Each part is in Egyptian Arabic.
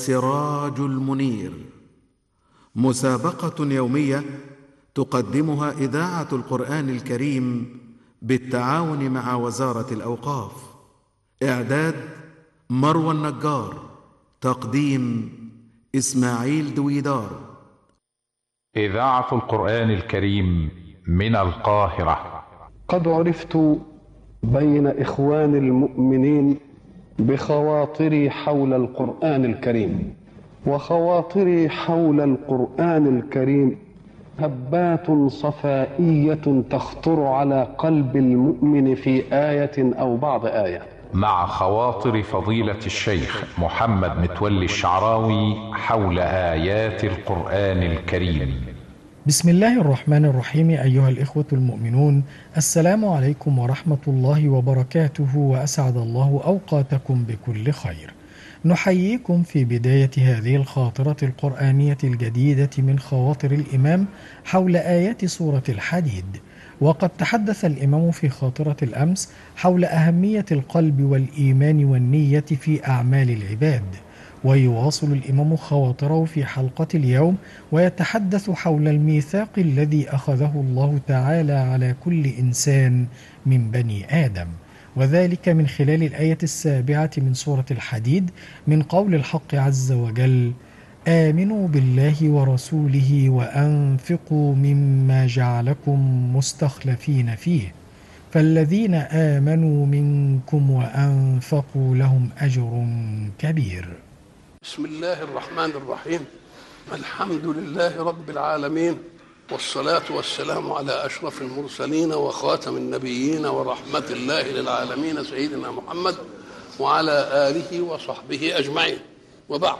السراج المنير مسابقه يوميه تقدمها اذاعه القران الكريم بالتعاون مع وزاره الاوقاف اعداد مروى النجار تقديم اسماعيل دويدار اذاعه القران الكريم من القاهره قد عرفت بين اخوان المؤمنين بخواطري حول القران الكريم وخواطري حول القران الكريم هبات صفائيه تخطر على قلب المؤمن في ايه او بعض ايه مع خواطر فضيله الشيخ محمد متولي الشعراوي حول ايات القران الكريم بسم الله الرحمن الرحيم أيها الإخوة المؤمنون السلام عليكم ورحمة الله وبركاته وأسعد الله أوقاتكم بكل خير نحييكم في بداية هذه الخاطرة القرآنية الجديدة من خواطر الإمام حول آيات سورة الحديد وقد تحدث الإمام في خاطرة الأمس حول أهمية القلب والإيمان والنية في أعمال العباد ويواصل الإمام خواطره في حلقة اليوم ويتحدث حول الميثاق الذي أخذه الله تعالى على كل إنسان من بني آدم وذلك من خلال الآية السابعة من سورة الحديد من قول الحق عز وجل آمنوا بالله ورسوله وأنفقوا مما جعلكم مستخلفين فيه فالذين آمنوا منكم وأنفقوا لهم أجر كبير بسم الله الرحمن الرحيم الحمد لله رب العالمين والصلاة والسلام على أشرف المرسلين وخاتم النبيين ورحمة الله للعالمين سيدنا محمد وعلى آله وصحبه أجمعين وبعد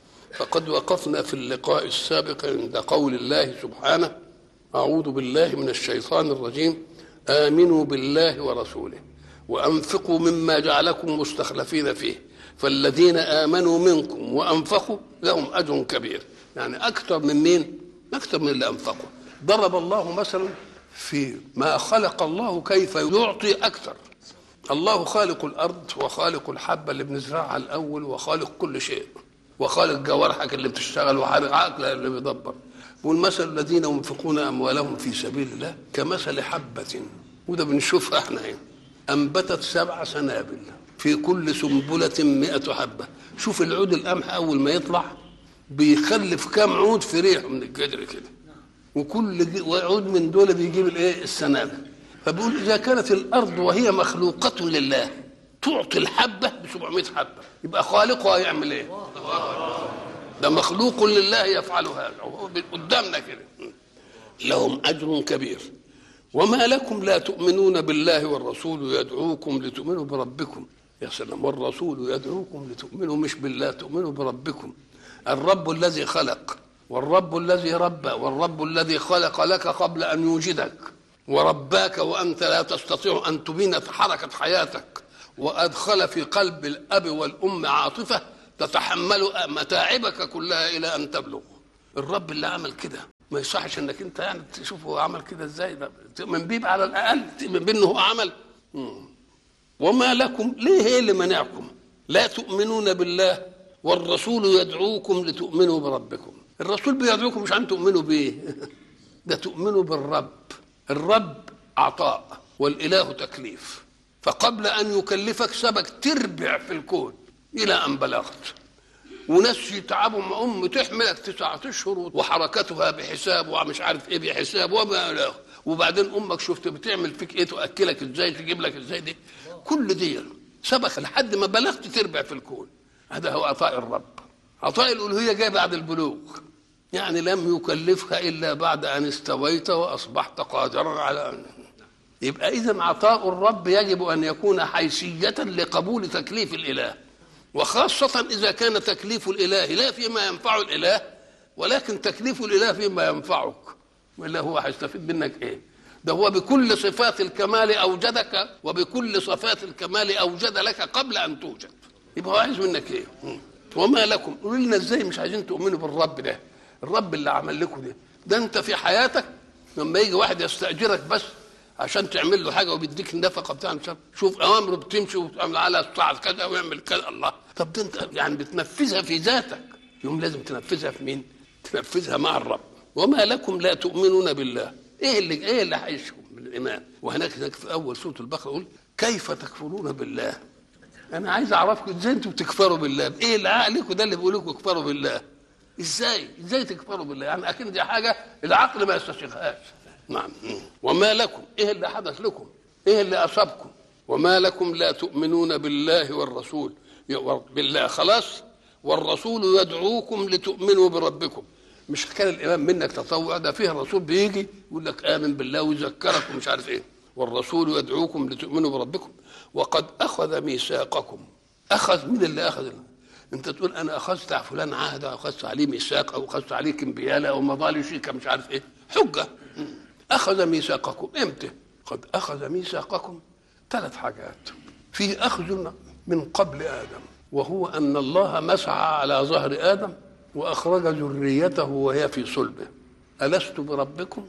فقد وقفنا في اللقاء السابق عند قول الله سبحانه أعوذ بالله من الشيطان الرجيم آمنوا بالله ورسوله وأنفقوا مما جعلكم مستخلفين فيه فالذين آمنوا منكم وأنفقوا لهم أجر كبير يعني أكثر من مين؟ أكثر من اللي أنفقوا ضرب الله مثلا في ما خلق الله كيف يعطي أكثر الله خالق الأرض وخالق الحبة اللي بنزرعها الأول وخالق كل شيء وخالق جوارحك اللي بتشتغل وخالق عقلك اللي بيدبر والمثل الذين ينفقون أموالهم في سبيل الله كمثل حبة وده بنشوفها احنا هنا أنبتت سبع سنابل في كل سنبلة مئة حبة شوف العود القمح أول ما يطلع بيخلف كام عود في ريحه من الجدر كده وكل عود من دول بيجيب الايه السنابل فبيقول اذا كانت الارض وهي مخلوقه لله تعطي الحبه ب 700 حبه يبقى خالقها يعمل ايه؟ ده مخلوق لله يفعل هذا قدامنا كده لهم اجر كبير وما لكم لا تؤمنون بالله والرسول يدعوكم لتؤمنوا بربكم يا سلام والرسول يدعوكم لتؤمنوا مش بالله تؤمنوا بربكم الرب الذي خلق والرب الذي ربى والرب الذي خلق لك قبل ان يوجدك ورباك وانت لا تستطيع ان تبين حركه حياتك وادخل في قلب الاب والام عاطفه تتحمل متاعبك كلها الى ان تبلغ الرب اللي عمل كده ما يصحش انك انت يعني تشوف هو عمل كده ازاي ده تؤمن بيه على الاقل تؤمن بيه انه هو عمل وما لكم ليه ايه اللي منعكم لا تؤمنون بالله والرسول يدعوكم لتؤمنوا بربكم الرسول بيدعوكم مش عن تؤمنوا بيه ده تؤمنوا بالرب الرب عطاء والاله تكليف فقبل ان يكلفك سبك تربع في الكون الى ان بلغت وناس يتعبوا مع ام تحملك تسعة اشهر وحركتها بحساب ومش عارف ايه بحساب وما الى وبعدين امك شفت بتعمل فيك ايه تاكلك ازاي تجيب لك ازاي دي كل دي سبق لحد ما بلغت تربع في الكون هذا هو عطاء الرب عطاء الالوهيه جاي بعد البلوغ يعني لم يكلفها الا بعد ان استويت واصبحت قادرا على ان يبقى اذا عطاء الرب يجب ان يكون حيثيه لقبول تكليف الاله وخاصه اذا كان تكليف الاله لا فيما ينفع الاله ولكن تكليف الاله فيما ينفعك والا هو هيستفيد منك ايه ده هو بكل صفات الكمال اوجدك وبكل صفات الكمال اوجد لك قبل ان توجد يبقى هو عايز منك ايه وما لكم قولوا لنا ازاي مش عايزين تؤمنوا بالرب ده الرب اللي عمل لكم ده ده انت في حياتك لما يجي واحد يستاجرك بس عشان تعمل له حاجه وبيديك النفقه بتاع مش عارف. شوف اوامره بتمشي وتعمل على الساعه كذا ويعمل كذا الله طب ده انت يعني بتنفذها في ذاتك يوم لازم تنفذها في مين؟ تنفذها مع الرب وما لكم لا تؤمنون بالله ايه اللي ايه اللي هيشكم بالايمان وهناك هناك في اول سوره البقره يقول كيف تكفرون بالله انا عايز اعرفكم ازاي انتوا بتكفروا بالله ايه اللي عقلكم ده اللي بيقول لكم اكفروا بالله ازاي ازاي تكفروا بالله يعني اكيد دي حاجه العقل ما يستشيخهاش نعم وما لكم ايه اللي حدث لكم ايه اللي اصابكم وما لكم لا تؤمنون بالله والرسول بالله خلاص والرسول يدعوكم لتؤمنوا بربكم مش كان الامام منك تطوع ده فيه الرسول بيجي يقول لك امن بالله ويذكرك ومش عارف ايه والرسول يدعوكم لتؤمنوا بربكم وقد اخذ ميثاقكم اخذ من اللي اخذ انت تقول انا اخذت على فلان عهد او اخذت عليه ميثاق او اخذت عليه كمبياله او مضالي شيكه مش عارف ايه حجه اخذ ميثاقكم امتى قد اخذ ميثاقكم ثلاث حاجات في اخذ من قبل ادم وهو ان الله مسعى على ظهر ادم واخرج ذريته وهي في صلبه الست بربكم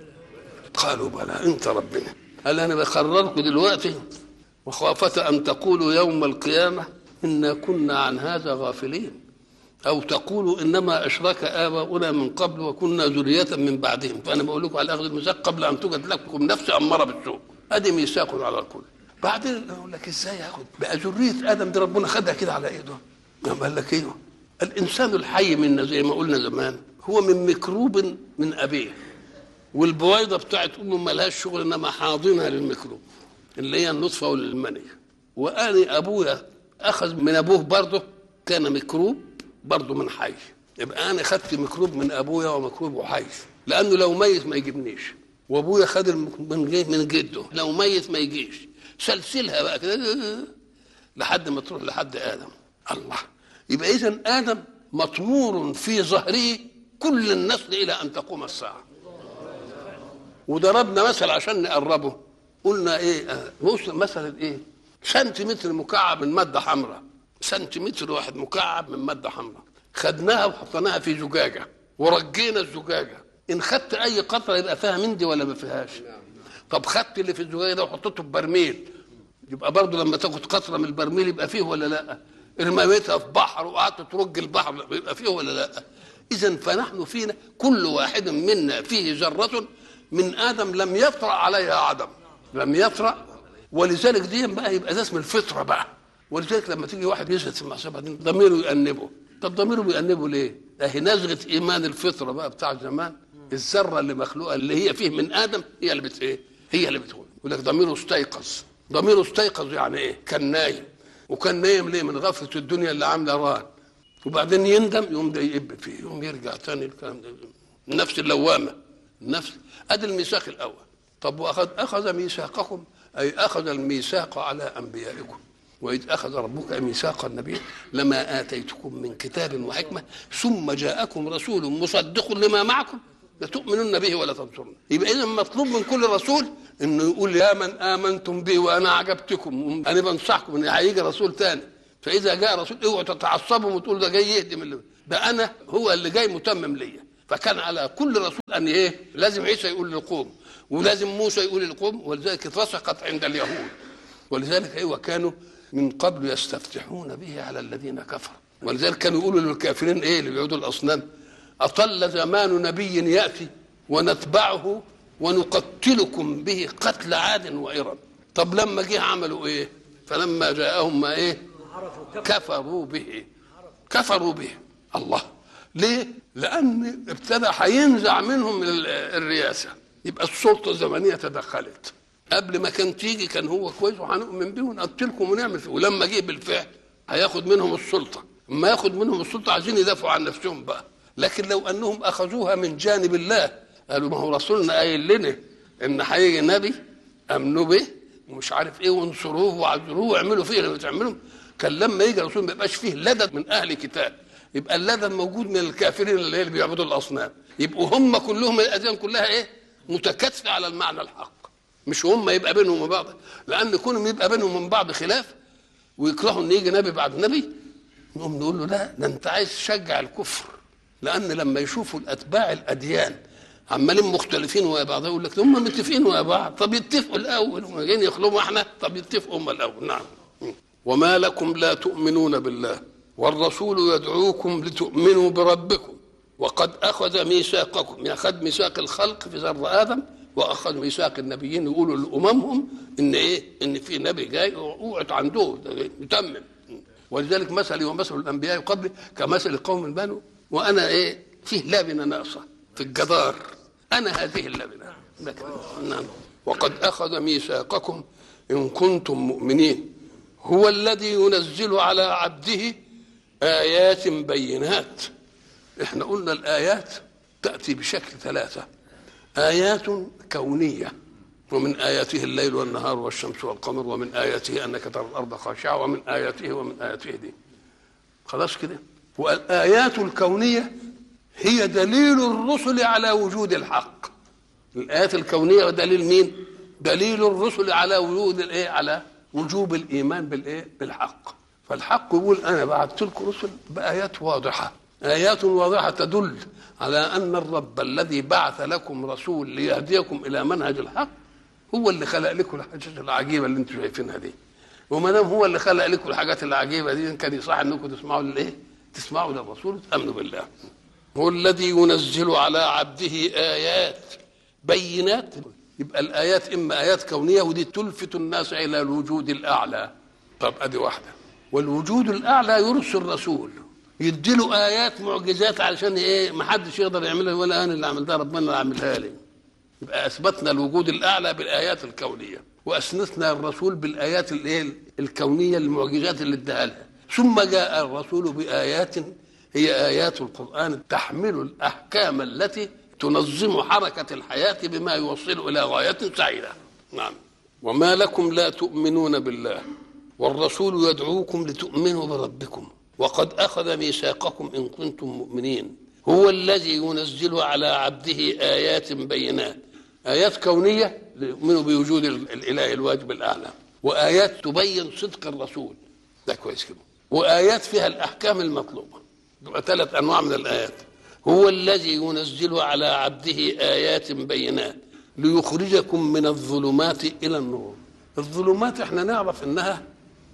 قالوا بلى انت ربنا قال انا بقرركم دلوقتي وخافة ان تقولوا يوم القيامه انا كنا عن هذا غافلين او تقولوا انما اشرك اباؤنا من قبل وكنا ذريه من بعدهم فانا بقول لكم على اخذ الميثاق قبل ان توجد لكم نفس اماره بالسوء ادي ميثاق على الكل بعدين اقول لك ازاي ياخد بقى ذريه ادم دي ربنا خدها كده على ايده قال لك ايوه الانسان الحي منا زي ما قلنا زمان هو من ميكروب من ابيه والبويضه بتاعت امه ملهاش شغل انما حاضنها للميكروب اللي هي النطفه والمني واني ابويا اخذ من ابوه برضه كان ميكروب برضه من حي يبقى انا خدت ميكروب من ابويا وميكروب حي لانه لو ميت ما يجيبنيش وابويا خد من من جده لو ميت ما يجيش سلسلها بقى كده لحد ما تروح لحد ادم الله يبقى اذا ادم مطمور في ظهره كل النسل الى ان تقوم الساعه وضربنا مثل عشان نقربه قلنا ايه مثلا ايه سنتيمتر مكعب من ماده حمراء سنتيمتر واحد مكعب من ماده حمراء خدناها وحطيناها في زجاجه ورجينا الزجاجه ان خدت اي قطره يبقى فيها من دي ولا ما فيهاش طب خدت اللي في الزجاجه ده وحطيته في برميل يبقى برضه لما تاخد قطره من البرميل يبقى فيه ولا لا رميتها في بحر وقعدت ترج البحر يبقى فيه ولا لا اذا فنحن فينا كل واحد منا فيه ذره من ادم لم يطرا عليها عدم لم يطرا ولذلك دي بقى يبقى ده اسم الفطره بقى ولذلك لما تيجي واحد يشهد في المحسبه دي ضميره يأنبه طب ضميره بيأنبه ليه؟ اهي نزغه ايمان الفطره بقى بتاع زمان الذره اللي مخلوقه اللي هي فيه من ادم هي اللي بت ايه؟ هي اللي بتقول يقول لك ضميره استيقظ ضميره استيقظ يعني ايه؟ كان نايم وكان نايم ليه؟ من غفله الدنيا اللي عامله ران وبعدين يندم يقوم ده يقب فيه يقوم يرجع تاني الكلام ده النفس اللوامه النفس ادي الميثاق الاول طب واخذ اخذ ميثاقكم اي اخذ الميثاق على انبيائكم واذ اخذ ربك ميثاق النبي لما اتيتكم من كتاب وحكمه ثم جاءكم رسول مصدق لما معكم لتؤمنن به ولا تنصرن يبقى اذا مطلوب من كل رسول انه يقول يا من امنتم بي وانا عجبتكم انا بنصحكم ان هيجي رسول تاني فاذا جاء رسول اوعوا تتعصبوا وتقولوا ده جاي يهدم اللي ده انا هو اللي جاي متمم ليا فكان على كل رسول ان ايه لازم عيسى يقول للقوم ولازم موسى يقول للقوم ولذلك اترسخت عند اليهود ولذلك ايوه كانوا من قبل يستفتحون به على الذين كفروا ولذلك كانوا يقولوا للكافرين ايه اللي بيعبدوا الاصنام اطل زمان نبي ياتي ونتبعه ونقتلكم به قتل عاد وارم طب لما جه عملوا ايه فلما جاءهم ما ايه كفروا به كفروا به الله ليه لان ابتدى هينزع منهم الرئاسه يبقى السلطه الزمنيه تدخلت قبل ما كان تيجي كان هو كويس وهنؤمن بيه ونقتلكم ونعمل فيه ولما جه بالفعل هياخد منهم السلطه اما ياخد منهم السلطه عايزين يدافعوا عن نفسهم بقى لكن لو انهم اخذوها من جانب الله قالوا ما هو رسولنا قايل لنا ان هيجي نبي امنوا به ومش عارف ايه وانصروه وعذروه واعملوا فيه اللي بتعملوا كان لما يجي رسول ما يبقاش فيه لدد من اهل كتاب يبقى اللدد موجود من الكافرين اللي, اللي بيعبدوا الاصنام يبقوا هم كلهم الاديان كلها ايه متكاتفه على المعنى الحق مش هم يبقى بينهم وبعض لان كونهم يبقى بينهم من بعض خلاف ويكرهوا ان يجي نبي بعد نبي نقوم نقول له لا ده انت عايز تشجع الكفر لان لما يشوفوا الاتباع الاديان عمالين مختلفين ويا بعض يقول لك هم متفقين ويا بعض طب يتفقوا الاول هم جايين يخلوهم احنا طب يتفقوا هم الاول نعم وما لكم لا تؤمنون بالله والرسول يدعوكم لتؤمنوا بربكم وقد اخذ ميثاقكم يعني اخذ ميثاق الخلق في ذر ادم واخذ ميثاق النبيين يقولوا لاممهم ان ايه ان في نبي جاي اوعوا عنده يتمم ولذلك مثلي ومثل الانبياء قبلي كمثل قوم بنو وانا ايه فيه لبنه ناقصه في الجدار انا هذه اللبنه نعم وقد اخذ ميثاقكم ان كنتم مؤمنين هو الذي ينزل على عبده ايات بينات احنا قلنا الايات تاتي بشكل ثلاثه ايات كونيه ومن آياته الليل والنهار والشمس والقمر ومن آياته أنك ترى الأرض خاشعة ومن آياته ومن آياته دي خلاص كده والآيات الكونية هي دليل الرسل على وجود الحق الآيات الكونية دليل مين؟ دليل الرسل على وجود الإيه؟ على وجوب الإيمان بالإيه؟ بالحق فالحق يقول أنا بعثت لكم رسل بآيات واضحة آيات واضحة تدل على أن الرب الذي بعث لكم رسول ليهديكم إلى منهج الحق هو اللي خلق لكم الحاجات العجيبه اللي انتم شايفينها دي وما دام هو اللي خلق لكم الحاجات العجيبه دي كان يصح انكم تسمعوا للايه؟ تسمعوا للرسول وتامنوا بالله. هو الذي ينزل على عبده ايات بينات يبقى الايات اما ايات كونيه ودي تلفت الناس الى الوجود الاعلى. طب ادي واحده. والوجود الاعلى يرسل رسول يديله ايات معجزات علشان ايه؟ ما حدش يقدر يعملها ولا انا اللي عملتها ربنا اللي عملها لي. يبقى اثبتنا الوجود الاعلى بالايات الكونيه واسنثنا الرسول بالايات الايه الكونيه المعجزات اللي اداها لها ثم جاء الرسول بايات هي ايات القران تحمل الاحكام التي تنظم حركه الحياه بما يوصل الى غايه سعيده نعم وما لكم لا تؤمنون بالله والرسول يدعوكم لتؤمنوا بربكم وقد اخذ ميثاقكم ان كنتم مؤمنين هو الذي ينزل على عبده ايات بينات آيات كونية ليؤمنوا بوجود الإله الواجب الأعلى وآيات تبين صدق الرسول ده كويس كده وآيات فيها الأحكام المطلوبة يبقى ثلاث أنواع من الآيات هو الذي ينزل على عبده آيات بينات ليخرجكم من الظلمات إلى النور الظلمات احنا نعرف انها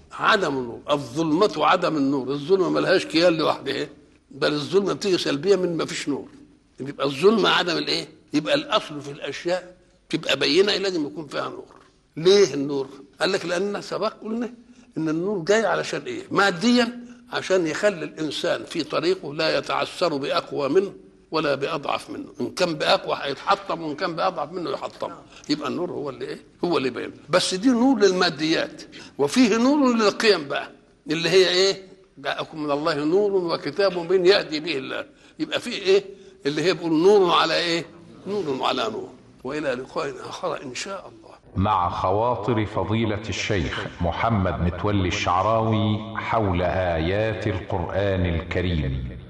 عدم النور الظلمة عدم النور الظلمة ملهاش كيان لوحدها بل الظلمة بتيجي سلبية من ما فيش نور يبقى الظلمة عدم الايه يبقى الاصل في الاشياء تبقى بينه لازم يكون فيها نور ليه النور قال لك لان سبق قلنا ان النور جاي علشان ايه ماديا عشان يخلي الانسان في طريقه لا يتعثر باقوى منه ولا باضعف منه ان كان باقوى هيتحطم وان كان باضعف منه يحطم يبقى النور هو اللي ايه هو اللي بين بس دي نور للماديات وفيه نور للقيم بقى اللي هي ايه جاءكم من الله نور وكتاب مبين يهدي به الله يبقى فيه ايه اللي هي بيقول نور على ايه نور على نور والى لقاء اخر ان شاء الله مع خواطر فضيلة الشيخ محمد متولي الشعراوي حول آيات القرآن الكريم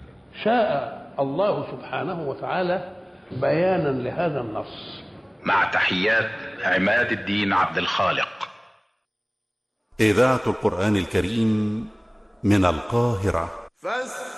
شاء الله سبحانه وتعالى بيانا لهذا النص مع تحيات عماد الدين عبد الخالق إذاعة القرآن الكريم من القاهرة فاستمعوا